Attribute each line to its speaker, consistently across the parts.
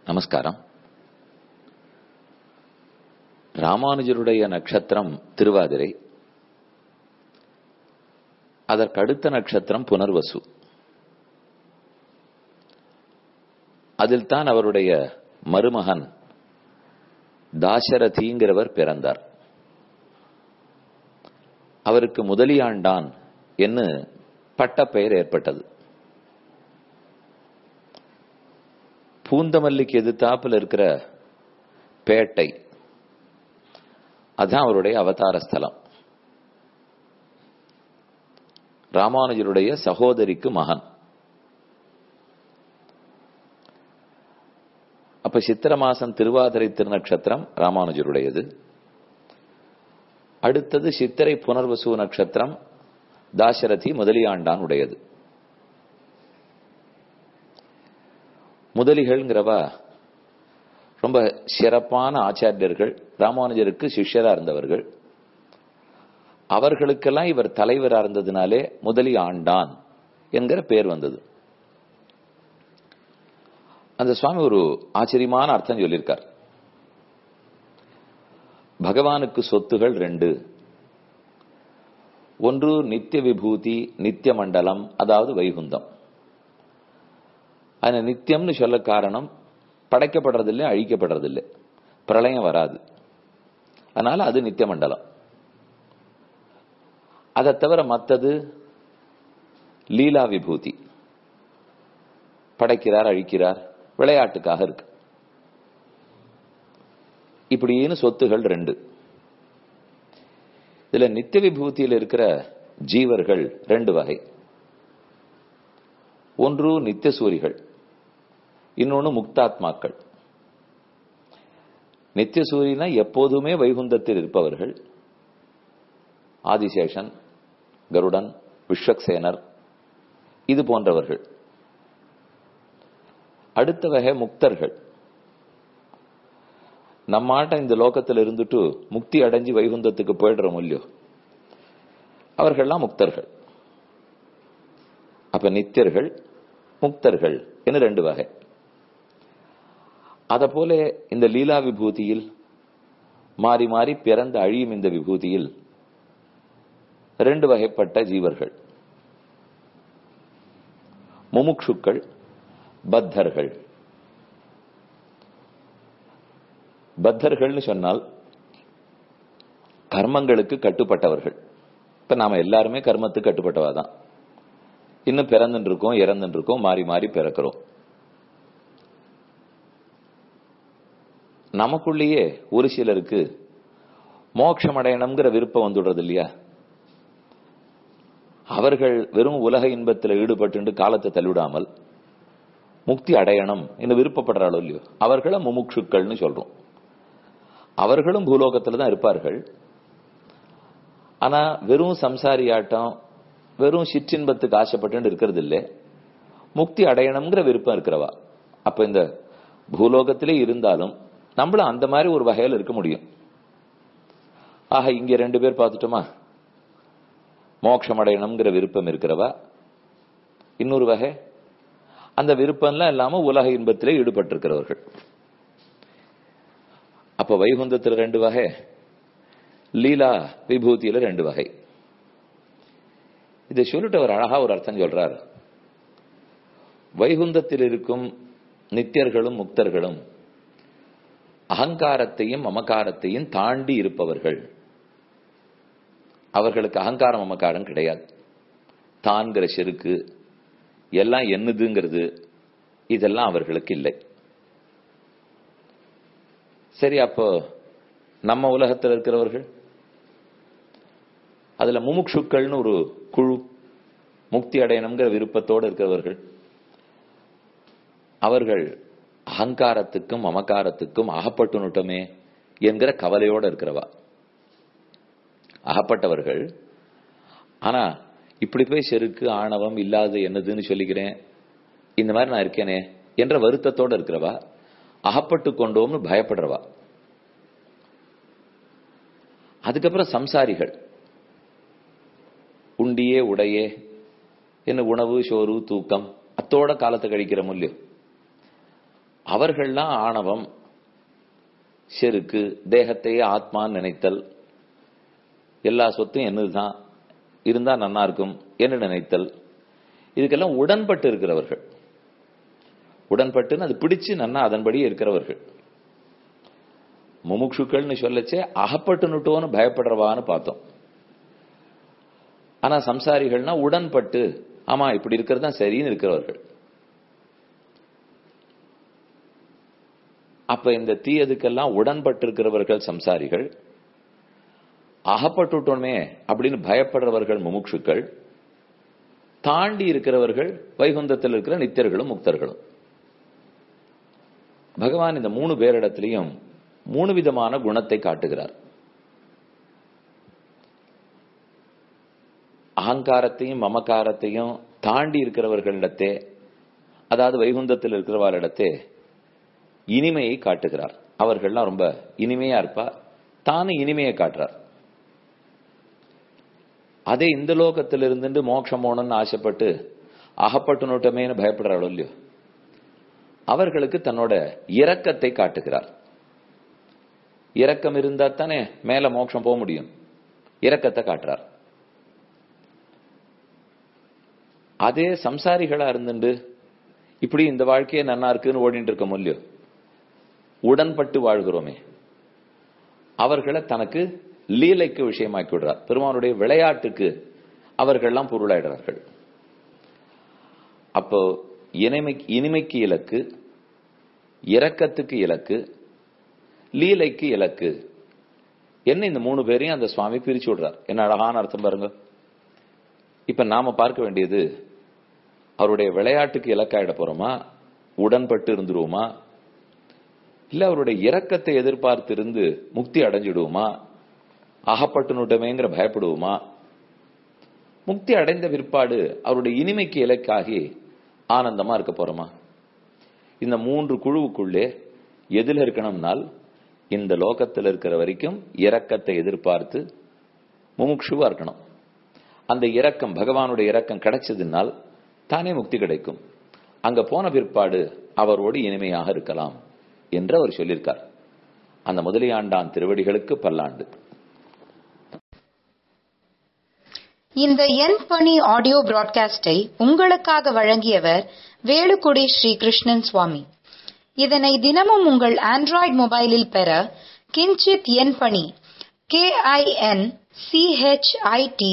Speaker 1: நமஸ்காரம் ராமானுஜருடைய நட்சத்திரம் திருவாதிரை அதற்கடுத்த நட்சத்திரம் புனர்வசு அதில் தான் அவருடைய மருமகன் தாசரதிங்கிறவர் பிறந்தார் அவருக்கு முதலியாண்டான் என்று பட்டப்பெயர் ஏற்பட்டது பூந்தமல்லிக்கு எதிர்த்தாப்புல இருக்கிற பேட்டை அதுதான் அவருடைய அவதார ஸ்தலம் ராமானுஜருடைய சகோதரிக்கு மகன் அப்ப சித்திர மாசம் திருவாதிரை திருநக்ஷத்திரம் ராமானுஜருடையது அடுத்தது சித்திரை புனர்வசு நட்சத்திரம் தாசரதி முதலியாண்டான் உடையது முதலிகள்ங்கிறவா ரொம்ப சிறப்பான ஆச்சாரியர்கள் ராமானுஜருக்கு சிஷ்யரா இருந்தவர்கள் அவர்களுக்கெல்லாம் இவர் தலைவரா இருந்ததுனாலே முதலி ஆண்டான் என்கிற பேர் வந்தது அந்த சுவாமி ஒரு ஆச்சரியமான அர்த்தம் சொல்லியிருக்கார் பகவானுக்கு சொத்துகள் ரெண்டு ஒன்று நித்திய விபூதி நித்திய மண்டலம் அதாவது வைகுந்தம் அது நித்தியம்னு சொல்ல காரணம் படைக்கப்படுறதில்லை அழிக்கப்படுறதில்லை பிரளயம் வராது அதனால அது நித்திய மண்டலம் அதை தவிர மற்றது லீலா விபூதி படைக்கிறார் அழிக்கிறார் விளையாட்டுக்காக இருக்கு இப்படின்னு சொத்துகள் ரெண்டு இதுல நித்திய விபூதியில் இருக்கிற ஜீவர்கள் ரெண்டு வகை ஒன்று நித்திய சூரிகள் இன்னொன்னு முக்தாத்மாக்கள் நித்திய சூரியனா எப்போதுமே வைகுந்தத்தில் இருப்பவர்கள் ஆதிசேஷன் கருடன் விஸ்வக்சேனர் இது போன்றவர்கள் அடுத்த வகை முக்தர்கள் நம்மாட்ட இந்த லோகத்தில் இருந்துட்டு முக்தி அடைஞ்சு வைகுந்தத்துக்கு போயிடுறோம் இல்லையோ அவர்கள்லாம் முக்தர்கள் அப்ப நித்தியர்கள் முக்தர்கள் என்று ரெண்டு வகை அத போல இந்த லீலா விபூதியில் மாறி மாறி பிறந்த அழியும் இந்த விபூதியில் ரெண்டு வகைப்பட்ட ஜீவர்கள் முமுட்சுக்கள் பத்தர்கள் பத்தர்கள்னு சொன்னால் கர்மங்களுக்கு கட்டுப்பட்டவர்கள் இப்ப நாம எல்லாருமே கர்மத்துக்கு கட்டுப்பட்டவா தான் இன்னும் பிறந்துட்டு இருக்கோம் இறந்துட்டு இருக்கோம் மாறி மாறி பிறக்கிறோம் நமக்குள்ளேயே ஒரு சிலருக்கு மோட்சம் அடையணுங்கிற விருப்பம் வந்துடுறது இல்லையா அவர்கள் வெறும் உலக இன்பத்தில் ஈடுபட்டு காலத்தை தள்ளிவிடாமல் முக்தி அடையணும் என்று விருப்பப்படுறாளோ இல்லையோ அவர்களை முமுட்சுக்கள்னு சொல்றோம் அவர்களும் பூலோகத்துல தான் இருப்பார்கள் ஆனா வெறும் சம்சாரி ஆட்டம் வெறும் சிற்றின்பத்துக்கு ஆசைப்பட்டு இருக்கிறது இல்லை முக்தி அடையணுங்கிற விருப்பம் இருக்கிறவா அப்ப இந்த பூலோகத்திலே இருந்தாலும் நம்மளும் அந்த மாதிரி ஒரு வகையில் இருக்க முடியும் ஆக இங்க ரெண்டு பேர் பார்த்துட்டோமா மோட்சம் அடையணுங்கிற விருப்பம் இருக்கிறவா இன்னொரு வகை அந்த விருப்பம்லாம் இல்லாம உலக இன்பத்திலே ஈடுபட்டிருக்கிறவர்கள் அப்ப வைகுந்தத்தில் ரெண்டு வகை லீலா விபூதியில ரெண்டு வகை இதை சொல்லிட்டு அவர் அழகா ஒரு அர்த்தம் சொல்றார் வைகுந்தத்தில் இருக்கும் நித்தியர்களும் முக்தர்களும் அகங்காரத்தையும் மமக்காரத்தையும் தாண்டி இருப்பவர்கள் அவர்களுக்கு அகங்காரம் மமக்காரம் கிடையாது தான்கிற செருக்கு எல்லாம் என்னதுங்கிறது இதெல்லாம் அவர்களுக்கு இல்லை சரி அப்போ நம்ம உலகத்தில் இருக்கிறவர்கள் அதுல முமுட்சுக்கள்னு ஒரு குழு முக்தி அடையணுங்கிற விருப்பத்தோடு இருக்கிறவர்கள் அவர்கள் அகங்காரத்துக்கும் மமக்காரத்துக்கும் அகப்பட்டுனுட்டோமே என்கிற கவலையோட இருக்கிறவா அகப்பட்டவர்கள் ஆனா இப்படி போய் செருக்கு ஆணவம் இல்லாது என்னதுன்னு சொல்லிக்கிறேன் இந்த மாதிரி நான் இருக்கேனே என்ற வருத்தத்தோட இருக்கிறவா அகப்பட்டு கொண்டோம்னு பயப்படுறவா அதுக்கப்புறம் சம்சாரிகள் உண்டியே உடையே என்ன உணவு சோறு தூக்கம் அத்தோட காலத்தை கழிக்கிற முல்லியம் அவர்கள்லாம் ஆணவம் செருக்கு தேகத்தையே ஆத்மான்னு நினைத்தல் எல்லா சொத்தும் என்னதுதான் இருந்தா நன்னா இருக்கும் என்று நினைத்தல் இதுக்கெல்லாம் உடன்பட்டு இருக்கிறவர்கள் உடன்பட்டுன்னு அது பிடிச்சு நன்னா அதன்படி இருக்கிறவர்கள் முமுட்சுக்கள்னு சொல்லச்சே அகப்பட்டுனுட்டோன்னு பயப்படுறவான்னு பார்த்தோம் ஆனா சம்சாரிகள்னா உடன்பட்டு ஆமா இப்படி இருக்கிறது தான் சரின்னு இருக்கிறவர்கள் அப்ப இந்த தீயதுக்கெல்லாம் உடன்பட்டு இருக்கிறவர்கள் சம்சாரிகள் அகப்பட்டுட்டோமே அப்படின்னு பயப்படுறவர்கள் முமுட்சுக்கள் தாண்டி இருக்கிறவர்கள் வைகுந்தத்தில் இருக்கிற நித்தியர்களும் முக்தர்களும் பகவான் இந்த மூணு பேரிடத்திலையும் மூணு விதமான குணத்தை காட்டுகிறார் அகங்காரத்தையும் மமக்காரத்தையும் தாண்டி இருக்கிறவர்களிடத்தே அதாவது வைகுந்தத்தில் இருக்கிறவர்களிடத்தே இனிமையை காட்டுகிறார் அவர்கள்லாம் ரொம்ப இனிமையா இருப்பா தானும் இனிமையை காட்டுறார் அதே இந்த லோகத்தில் இருந்துட்டு மோட்சம் போகணும்னு ஆசைப்பட்டு அகப்பட்டு நோட்டமேன்னு பயப்படுறாளோ இல்லையோ அவர்களுக்கு தன்னோட இரக்கத்தை காட்டுகிறார் இரக்கம் இருந்தா தானே மேல மோட்சம் போக முடியும் இரக்கத்தை காட்டுறார் அதே சம்சாரிகளா இருந்துட்டு இப்படி இந்த வாழ்க்கையே நன்னா இருக்குன்னு ஓடிட்டு இருக்க முடியும் உடன்பட்டு வாழ்கிறோமே அவர்களை தனக்கு லீலைக்கு விஷயமாக்கி விடுறார் பெருமானுடைய விளையாட்டுக்கு அவர்கள்லாம் பொருளாயிடுறார்கள் அப்போ இனிமை இனிமைக்கு இலக்கு இரக்கத்துக்கு இலக்கு லீலைக்கு இலக்கு என்ன இந்த மூணு பேரையும் அந்த சுவாமி பிரிச்சு விடுறார் என்ன அழகான அர்த்தம் பாருங்க இப்ப நாம பார்க்க வேண்டியது அவருடைய விளையாட்டுக்கு இலக்காயிட போறோமா உடன்பட்டு இருந்துருவோமா இல்ல அவருடைய இரக்கத்தை எதிர்பார்த்து இருந்து முக்தி அடைஞ்சிடுவோமா அகப்பட்டு நுட்டமேங்கிற பயப்படுவோமா முக்தி அடைந்த பிற்பாடு அவருடைய இனிமைக்கு இலக்காகி ஆனந்தமா இருக்க போறோமா இந்த மூன்று குழுவுக்குள்ளே எதில் இருக்கணும்னால் இந்த லோகத்தில் இருக்கிற வரைக்கும் இரக்கத்தை எதிர்பார்த்து முமுட்சுவா இருக்கணும் அந்த இரக்கம் பகவானுடைய இரக்கம் கிடைச்சதுனால் தானே முக்தி கிடைக்கும் அங்க போன பிற்பாடு அவரோடு இனிமையாக இருக்கலாம் என்று அவர் சொல்லியிருக்கார் அந்த முதலியாண்டான் திருவடிகளுக்கு பல்லாண்டு
Speaker 2: இந்த என் பணி ஆடியோ பிராட்காஸ்டை உங்களுக்காக வழங்கியவர் வேலுக்குடி ஸ்ரீ கிருஷ்ணன் சுவாமி இதனை தினமும் உங்கள் ஆண்ட்ராய்டு மொபைலில் பெற கிஞ்சித் என் பணி கே ஐ என் சிஹெச்ஐடி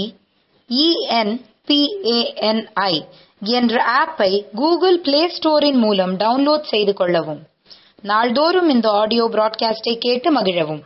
Speaker 2: இஎன்பிஏஎன்ஐ என்ற ஆப்பை கூகுள் பிளே ஸ்டோரின் மூலம் டவுன்லோட் செய்து கொள்ளவும் நாள்தோறும் இந்த ஆடியோ பிராட்காஸ்டை கேட்டு மகிழவும்